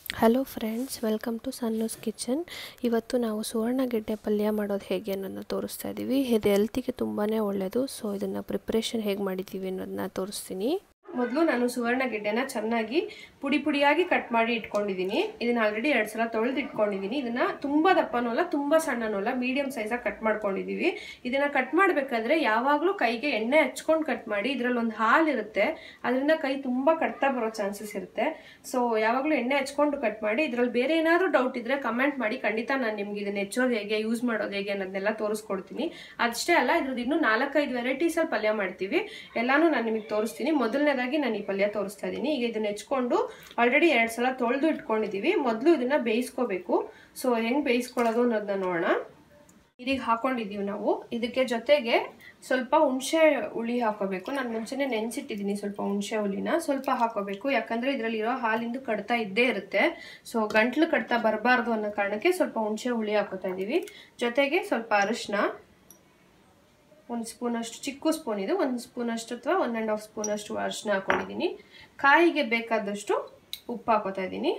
hello friends welcome to Sannu's kitchen ಇವತ್ತು ನಾವು ಸುವರ್ಣಗೆಡ್ಡೆ ಪಲ್ಯ ಮಾಡೋದು ಹೇಗೆ ಅನ್ನೋದನ್ನ ತೋರಿಸ್ತಾ ಇದ್ದೀವಿ ಇದು ಹೆಲ್ತಿಗೆ ತುಂಬಾ ಒಳ್ಳೆಯದು ಸೊ ಇದನ್ನು ಪ್ರಿಪ್ರೇಷನ್ ಹೇಗೆ ಮಾಡಿದ್ದೀವಿ ಅನ್ನೋದನ್ನ ತೋರಿಸ್ತೀನಿ ಮೊದಲು ನಾನು ಸುವರ್ಣಗೆಡ್ಡೆನ ಚೆನ್ನಾಗಿ ಪುಡಿ ಪುಡಿಯಾಗಿ ಕಟ್ ಮಾಡಿ ಇಟ್ಕೊಂಡಿದ್ದೀನಿ ಇದನ್ನ ಆಲ್ರೆಡಿ ಎರಡು ಸಲ ತೊಳೆದು ಇಟ್ಕೊಂಡಿದ್ದೀನಿ ಇದನ್ನ ತುಂಬ ದಪ್ಪನೂ ಅಲ್ಲ ತುಂಬ ಸಣ್ಣನೂ ಅಲ್ಲ ಮೀಡಿಯಂ ಸೈಜಾಗಿ ಕಟ್ ಮಾಡ್ಕೊಂಡಿದ್ದೀವಿ ಇದನ್ನ ಕಟ್ ಮಾಡಬೇಕಾದ್ರೆ ಯಾವಾಗಲೂ ಕೈಗೆ ಎಣ್ಣೆ ಹಚ್ಕೊಂಡು ಕಟ್ ಮಾಡಿ ಇದರಲ್ಲಿ ಒಂದು ಹಾಲು ಇರುತ್ತೆ ಅದರಿಂದ ಕೈ ತುಂಬ ಕಟ್ತಾ ಬರೋ ಚಾನ್ಸಸ್ ಇರುತ್ತೆ ಸೊ ಯಾವಾಗಲೂ ಎಣ್ಣೆ ಹಚ್ಕೊಂಡು ಕಟ್ ಮಾಡಿ ಇದರಲ್ಲಿ ಬೇರೆ ಏನಾದರೂ ಡೌಟ್ ಇದ್ರೆ ಕಮೆಂಟ್ ಮಾಡಿ ಖಂಡಿತ ನಾನು ನಿಮ್ಗೆ ಇದನ್ನ ಹೆಚ್ಚೋದು ಹೇಗೆ ಯೂಸ್ ಮಾಡೋದು ಹೇಗೆ ಅನ್ನೋದನ್ನೆಲ್ಲ ತೋರಿಸ್ಕೊಡ್ತೀನಿ ಅಷ್ಟೇ ಅಲ್ಲ ಇದ್ರದ್ದು ಇನ್ನೂ ನಾಲ್ಕೈದು ವೆರೈಟೀಸಲ್ಲಿ ಪಲ್ಯ ಮಾಡ್ತೀವಿ ಎಲ್ಲಾನು ನಾನು ನಿಮಗೆ ತೋರಿಸ್ತೀನಿ ಮೊದಲನೇದಾಗಿ ನಾನು ಈ ಪಲ್ಯ ತೋರಿಸ್ತಾ ಇದ್ದೀನಿ ಈಗ ಇದನ್ನ ಹೆಚ್ಕೊಂಡು ಆಲ್ರೆಡಿ ಎರಡು ಸಲ ತೊಳೆದು ಇಟ್ಕೊಂಡಿದ್ದೀವಿ ಮೊದಲು ಇದನ್ನ ಬೇಯಿಸ್ಕೋಬೇಕು ಸೊ ಹೆಂಗೆ ಬೇಯಿಸ್ಕೊಳ್ಳೋದು ಅನ್ನೋದನ್ನ ನೋಡೋಣ ಇದೀಗ ಹಾಕೊಂಡಿದ್ದೀವಿ ನಾವು ಇದಕ್ಕೆ ಜೊತೆಗೆ ಸ್ವಲ್ಪ ಹುಣಸೆ ಹುಳಿ ಹಾಕೋಬೇಕು ನಾನು ಮುಂಚೆನೆ ನೆನೆಸಿಟ್ಟಿದ್ದೀನಿ ಸ್ವಲ್ಪ ಹುಣಸೆ ಹುಳಿನ ಸ್ವಲ್ಪ ಹಾಕೋಬೇಕು ಯಾಕಂದರೆ ಇದರಲ್ಲಿರೋ ಹಾಲಿಂದು ಕಡ್ತಾ ಇದ್ದೇ ಇರುತ್ತೆ ಸೊ ಗಂಟ್ಲು ಕಡ್ತಾ ಬರಬಾರ್ದು ಅನ್ನೋ ಕಾರಣಕ್ಕೆ ಸ್ವಲ್ಪ ಹುಣಸೆ ಹುಳಿ ಹಾಕೋತಾ ಇದ್ದೀವಿ ಜೊತೆಗೆ ಸ್ವಲ್ಪ ಅರಿಶಿನ ಒಂದು ಸ್ಪೂನಷ್ಟು ಚಿಕ್ಕ ಸ್ಪೂನ್ ಇದು ಒಂದು ಸ್ಪೂನಷ್ಟು ಅಥವಾ ಒನ್ ಆ್ಯಂಡ್ ಹಾಫ್ ಸ್ಪೂನಷ್ಟು ಅರಿಶಿನ ಹಾಕೊಂಡಿದ್ದೀನಿ ಕಾಯಿಗೆ ಬೇಕಾದಷ್ಟು ಉಪ್ಪು ಹಾಕೋತಾ ಇದ್ದೀನಿ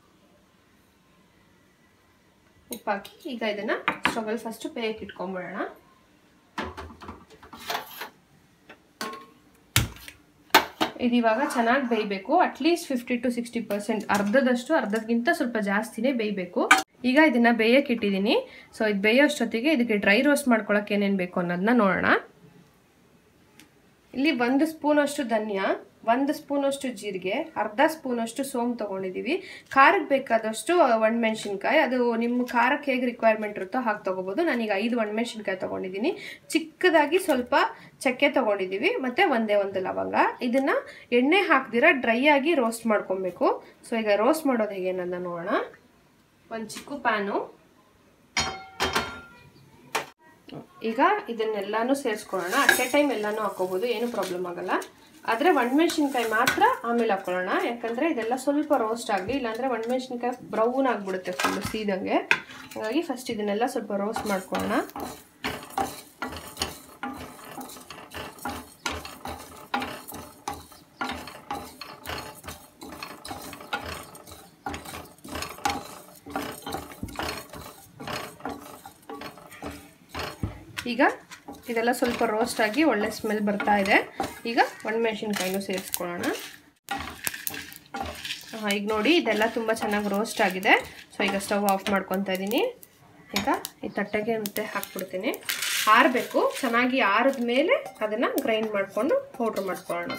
ಉಪ್ಪು ಹಾಕಿ ಈಗ ಇದನ್ನು ಸ್ಟವಲ್ಲಿ ಫಸ್ಟು ಬೇಯಕ್ಕೆ ಇಟ್ಕೊಂಬಿಡೋಣ ಇದು ಇವಾಗ ಚೆನ್ನಾಗಿ ಬೇಯಬೇಕು at least fifty to sixty percent ಅರ್ಧದಷ್ಟು ಅರ್ಧಕ್ಕಿಂತ ಸ್ವಲ್ಪ ಜಾಸ್ತಿನೇ ಬೇಯಬೇಕು ಈಗ ಇದನ್ನ ಬೇಯಕ್ಕೆ ಇಟ್ಟಿದ್ದೀನಿ ಸೊ ಇದು ಬೇಯೋಷ್ಟೊತ್ತಿಗೆ ಇದಕ್ಕೆ ಡ್ರೈ ರೋಸ್ಟ್ ಮಾಡ್ಕೊಳಕ್ಕೆ ಏನೇನು ಬೇಕು ಅನ್ನೋದನ್ನ ನೋಡೋಣ ಇಲ್ಲಿ ಒಂದು ಸ್ಪೂನಷ್ಟು ಧನಿಯಾ ಒಂದು ಸ್ಪೂನಷ್ಟು ಜೀರಿಗೆ ಅರ್ಧ ಸ್ಪೂನಷ್ಟು ಸೋಂಪು ತೊಗೊಂಡಿದ್ದೀವಿ ಖಾರಕ್ಕೆ ಬೇಕಾದಷ್ಟು ಒಣಮೆಣ್ಸಿನ್ಕಾಯಿ ಅದು ನಿಮ್ಮ ಖಾರಕ್ಕೆ ಹೇಗೆ ರಿಕ್ವೈರ್ಮೆಂಟ್ ಇರುತ್ತೋ ಹಾಗೆ ತೊಗೋಬೋದು ನಾನೀಗ ಐದು ಒಣಮೆಣ್ಸಿನ್ಕಾಯಿ ತೊಗೊಂಡಿದ್ದೀನಿ ಚಿಕ್ಕದಾಗಿ ಸ್ವಲ್ಪ ಚಕ್ಕೆ ತೊಗೊಂಡಿದ್ದೀವಿ ಮತ್ತು ಒಂದೇ ಒಂದು ಲವಂಗ ಇದನ್ನು ಎಣ್ಣೆ ಹಾಕ್ದಿರ ಡ್ರೈ ಆಗಿ ರೋಸ್ಟ್ ಮಾಡ್ಕೊಬೇಕು ಸೊ ಈಗ ರೋಸ್ಟ್ ಮಾಡೋದು ಹೇಗೆ ಅನ್ನೋದನ್ನ ನೋಡೋಣ ಒಂದು ಚಿಕ್ಕ ಪ್ಯಾನು ಈಗ ಇದನ್ನೆಲ್ಲಾನು ಸೇರಿಸ್ಕೊಳ್ಳೋಣ ಅಟ್ ಎ ಟೈಮ್ ಎಲ್ಲಾನು ಹಾಕೋಬಹುದು ಏನು ಪ್ರಾಬ್ಲಮ್ ಆಗಲ್ಲ ಆದರೆ ಒಣಮೆಣ್ಸಿನ್ಕಾಯಿ ಮಾತ್ರ ಆಮೇಲೆ ಹಾಕೊಳ್ಳೋಣ ಯಾಕಂದರೆ ಇದೆಲ್ಲ ಸ್ವಲ್ಪ ರೋಸ್ಟ್ ಆಗಲಿ ಇಲ್ಲಾಂದರೆ ಒಣಮೆಣ್ಸಿನ್ಕಾಯಿ ಬ್ರೌನ್ ಆಗಿಬಿಡುತ್ತೆ ಫುಲ್ಲು ಸೀದಂಗೆ ಹಾಗಾಗಿ ಫಸ್ಟ್ ಇದನ್ನೆಲ್ಲ ಸ್ವಲ್ಪ ರೋಸ್ಟ್ ಮಾಡ್ಕೊಳ್ಳೋಣ ಈಗ ಇದೆಲ್ಲ ಸ್ವಲ್ಪ ರೋಸ್ಟ್ ಆಗಿ ಒಳ್ಳೆ ಸ್ಮೆಲ್ ಬರ್ತಾ ಇದೆ ಈಗ ಒಣಮೆಣ್ಸಿನ್ಕಾಯಿನೂ ಸೇರಿಸ್ಕೊಳ್ಳೋಣ ಈಗ ನೋಡಿ ಇದೆಲ್ಲ ತುಂಬ ಚೆನ್ನಾಗಿ ರೋಸ್ಟ್ ಆಗಿದೆ ಸೊ ಈಗ ಸ್ಟವ್ ಆಫ್ ಮಾಡ್ಕೊತಾ ಇದ್ದೀನಿ ಈಗ ಈ ತಟ್ಟೆಗೆ ಮತ್ತೆ ಹಾಕ್ಬಿಡ್ತೀನಿ ಆರಬೇಕು ಚೆನ್ನಾಗಿ ಆರಿದ ಮೇಲೆ ಅದನ್ನು ಗ್ರೈಂಡ್ ಮಾಡಿಕೊಂಡು ಪೌಡ್ರ್ ಮಾಡ್ಕೊಳ್ಳೋಣ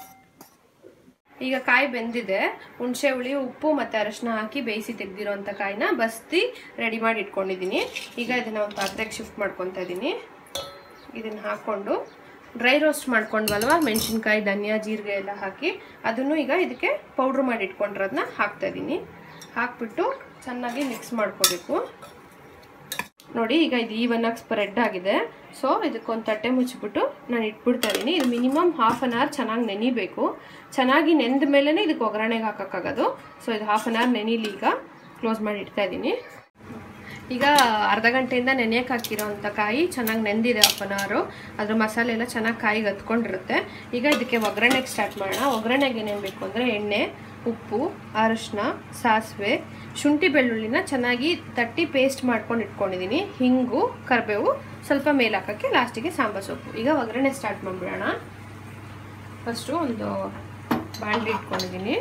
ಈಗ ಕಾಯಿ ಬೆಂದಿದೆ ಹುಣಸೆ ಹುಳಿ ಉಪ್ಪು ಮತ್ತು ಅರಶಿನ ಹಾಕಿ ಬೇಯಿಸಿ ತೆಗೆದಿರೋಂಥ ಕಾಯಿನ ಬಸ್ತಿ ರೆಡಿ ಮಾಡಿ ಇಟ್ಕೊಂಡಿದ್ದೀನಿ ಈಗ ಇದನ್ನು ಒಂದು ಪಾತ್ರೆಗೆ ಶಿಫ್ಟ್ ಮಾಡ್ಕೊತಾ ಇದ್ದೀನಿ ಇದನ್ನು ಹಾಕ್ಕೊಂಡು ಡ್ರೈ ರೋಸ್ಟ್ ಮಾಡ್ಕೊಂಡ್ವಲ್ವ ಮೆಣಸಿನ್ಕಾಯಿ ಧನಿಯಾ ಜೀರಿಗೆ ಎಲ್ಲ ಹಾಕಿ ಅದನ್ನು ಈಗ ಇದಕ್ಕೆ ಪೌಡ್ರ್ ಮಾಡಿ ಇಟ್ಕೊಂಡಿರೋದನ್ನ ಹಾಕ್ತಾ ಇದ್ದೀನಿ ಹಾಕ್ಬಿಟ್ಟು ಚೆನ್ನಾಗಿ ಮಿಕ್ಸ್ ಮಾಡ್ಕೋಬೇಕು ನೋಡಿ ಈಗ ಇದು ಈವನ್ನಾಗಿ ಸ್ಪ್ರೆಡ್ ಆಗಿದೆ ಸೊ ಇದಕ್ಕೊಂದು ತಟ್ಟೆ ಮುಚ್ಚಿಬಿಟ್ಟು ನಾನು ಇಟ್ಬಿಡ್ತಾ ಇದ್ದೀನಿ ಇದು ಮಿನಿಮಮ್ ಹಾಫ್ ಆನ್ ಅವರ್ ಚೆನ್ನಾಗಿ ನೆನಿಬೇಕು ಚೆನ್ನಾಗಿ ನೆಂದ ಮೇಲೇ ಇದಕ್ಕೆ ಒಗ್ಗರಣೆಗೆ ಹಾಕೋಕ್ಕಾಗೋದು ಸೊ ಇದು ಹಾಫ್ ಆನ್ ಅವರ್ ನೆನಿಲಿ ಈಗ ಕ್ಲೋಸ್ ಮಾಡಿ ಇಡ್ತಾ ಇದ್ದೀನಿ ಈಗ ಅರ್ಧ ಗಂಟೆಯಿಂದ ನೆನೆಯಕ್ಕೆ ಹಾಕಿರೋಂಥ ಕಾಯಿ ಚೆನ್ನಾಗಿ ನೆಂದಿದೆ ಹಾಫ್ ಆನ್ ಅವರು ಅದ್ರ ಮಸಾಲೆ ಎಲ್ಲ ಚೆನ್ನಾಗಿ ಕಾಯಿಗೆ ಹತ್ಕೊಂಡಿರುತ್ತೆ ಈಗ ಇದಕ್ಕೆ ಒಗ್ಗರಣೆಗೆ ಸ್ಟಾರ್ಟ್ ಮಾಡೋಣ ಒಗ್ಗರಣೆಗೆ ಏನೇನು ಬೇಕು ಅಂದರೆ ಎಣ್ಣೆ ಉಪ್ಪು ಅರಶಿನ ಸಾಸಿವೆ ಶುಂಠಿ ಬೆಳ್ಳುಳ್ಳಿನ ಚೆನ್ನಾಗಿ ತಟ್ಟಿ ಪೇಸ್ಟ್ ಮಾಡ್ಕೊಂಡು ಇಟ್ಕೊಂಡಿದ್ದೀನಿ ಹಿಂಗು ಕರಿಬೇವು ಸ್ವಲ್ಪ ಮೇಲೆ ಹಾಕೋಕ್ಕೆ ಲಾಸ್ಟಿಗೆ ಸಾಂಬಾರು ಸೊಪ್ಪು ಈಗ ಒಗ್ಗರಣೆ ಸ್ಟಾರ್ಟ್ ಮಾಡಿಬಿಡೋಣ ಫಸ್ಟು ಒಂದು ಬಾಣಲಿ ಇಟ್ಕೊಂಡಿದ್ದೀನಿ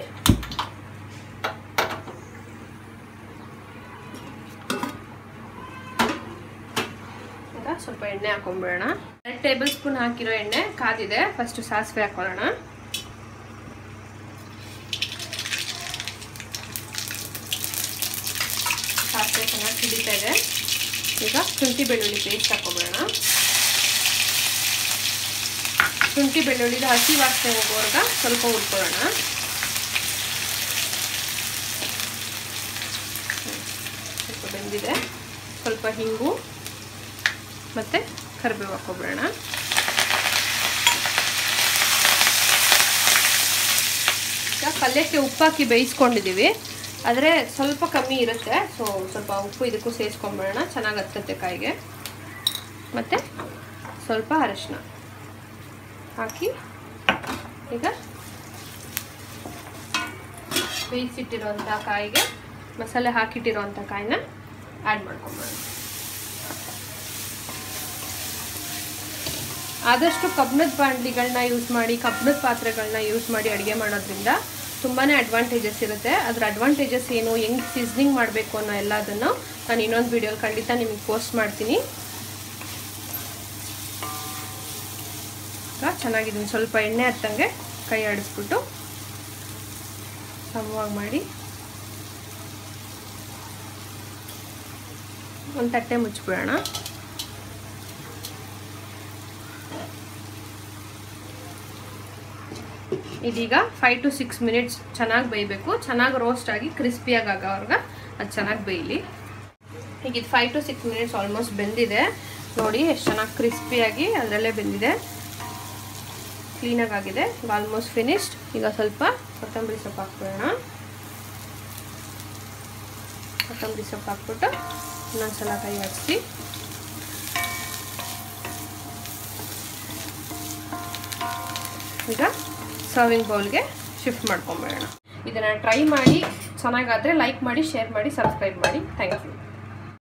ಸ್ವಲ್ಪ ಎಣ್ಣೆ ಹಾಕೊಂಡ್ಬಿಡೋಣ ಎರಡು ಟೇಬಲ್ ಸ್ಪೂನ್ ಹಾಕಿರೋ ಎಣ್ಣೆ ಕಾದಿದೆ ಫಸ್ಟ್ ಸಾಸಿವೆ ಹಾಕೊಳ್ಳೋಣ ಸಾಸಿವೆ ಚೆನ್ನಾಗಿ ಹಿಡಿತಾ ಇದೆ ಈಗ ಶುಂಠಿ ಬೆಳ್ಳುಳ್ಳಿ ಪೇಸ್ಟ್ ಹಾಕೊಂಡ್ಬಿಡೋಣ ಶುಂಠಿ ಬೆಳ್ಳುಳ್ಳಿದ ಹಸಿ ವಾಸನೆ ಹೋಗೋರ್ಗ ಸ್ವಲ್ಪ ಹುರ್ಕೊಳ್ಳೋಣ ಸ್ವಲ್ಪ ಬೆಂದಿದೆ ಸ್ವಲ್ಪ ಹಿಂಗು ಮತ್ತು ಕರಿಬೇವು ಹಾಕೊಬಿಡೋಣ ಈಗ ಪಲ್ಯಕ್ಕೆ ಉಪ್ಪಾಕಿ ಬೇಯಿಸ್ಕೊಂಡಿದ್ದೀವಿ ಆದರೆ ಸ್ವಲ್ಪ ಕಮ್ಮಿ ಇರುತ್ತೆ ಸೊ ಸ್ವಲ್ಪ ಉಪ್ಪು ಇದಕ್ಕೂ ಸೇರಿಸ್ಕೊಂಬಿಡೋಣ ಚೆನ್ನಾಗಿ ಹತ್ತುತ್ತೆ ಕಾಯಿಗೆ ಮತ್ತು ಸ್ವಲ್ಪ ಅರಶಿನ ಹಾಕಿ ಈಗ ಬೇಯಿಸಿಟ್ಟಿರುವಂಥ ಕಾಯಿಗೆ ಮಸಾಲೆ ಹಾಕಿಟ್ಟಿರೋವಂಥ ಕಾಯಿನ ಆ್ಯಡ್ ಮಾಡ್ಕೊಂಬೋಣ ಆದಷ್ಟು ಕಬ್ಬಿಣದ ಬಾಂಡ್ಲಿಗಳನ್ನ ಯೂಸ್ ಮಾಡಿ ಕಬ್ಬಿಣದ ಪಾತ್ರೆಗಳನ್ನ ಯೂಸ್ ಮಾಡಿ ಅಡುಗೆ ಮಾಡೋದ್ರಿಂದ ತುಂಬಾ ಅಡ್ವಾಂಟೇಜಸ್ ಇರುತ್ತೆ ಅದರ ಅಡ್ವಾಂಟೇಜಸ್ ಏನು ಹೆಂಗೆ ಸೀಸ್ನಿಂಗ್ ಮಾಡಬೇಕು ಅನ್ನೋ ಎಲ್ಲದನ್ನು ನಾನು ಇನ್ನೊಂದು ವೀಡಿಯೋಲಿ ಖಂಡಿತ ನಿಮಗೆ ಪೋಸ್ಟ್ ಮಾಡ್ತೀನಿ ಈಗ ಚೆನ್ನಾಗಿದ್ದೀನಿ ಸ್ವಲ್ಪ ಎಣ್ಣೆ ಹತ್ತಂಗೆ ಕೈ ಆಡಿಸ್ಬಿಟ್ಟು ಸಮವಾಗಿ ಮಾಡಿ ಒಂದು ತಟ್ಟೆ ಮುಚ್ಚಿಬಿಡೋಣ ಇದೀಗ ಫೈವ್ ಟು ಸಿಕ್ಸ್ ಮಿನಿಟ್ಸ್ ಚೆನ್ನಾಗಿ ಬೇಯಬೇಕು ಚೆನ್ನಾಗಿ ರೋಸ್ಟ್ ಆಗಿ ಕ್ರಿಸ್ಪಿಯಾಗಿ ಆಗೋರ್ಗೆ ಅದು ಚೆನ್ನಾಗಿ ಬೇಯಲಿ ಈಗ ಇದು five to six minutes almost ಬೆಂದಿದೆ ನೋಡಿ ಎಷ್ಟು ಚೆನ್ನಾಗಿ ಕ್ರಿಸ್ಪಿಯಾಗಿ ಅದರಲ್ಲೇ ಬೆಂದಿದೆ ಕ್ಲೀನಾಗಿ ಆಗಿದೆ ಈಗ ಆಲ್ಮೋಸ್ಟ್ ಫಿನಿಶ್ಡ್ ಈಗ ಸ್ವಲ್ಪ ಕೊತ್ತಂಬರಿ ಸೊಪ್ಪು ಹಾಕ್ಬಿಡೋಣ ಕೊತ್ತಂಬರಿ ಸೊಪ್ಪು ಹಾಕ್ಬಿಟ್ಟು ಇನ್ನೊಂದ್ಸಲ ಕೈ ಹಾಕ್ಸಿ ಈಗ ಸರ್ವಿಂಗ್ ಬೌಲ್ಗೆ ಶಿಫ್ಟ್ ಮಾಡ್ಕೊಂಬೇಡೋಣ ಇದನ್ನು ಟ್ರೈ ಮಾಡಿ ಚೆನ್ನಾಗಾದರೆ ಲೈಕ್ ಮಾಡಿ ಶೇರ್ ಮಾಡಿ ಸಬ್ಸ್ಕ್ರೈಬ್ ಮಾಡಿ ಥ್ಯಾಂಕ್ ಯು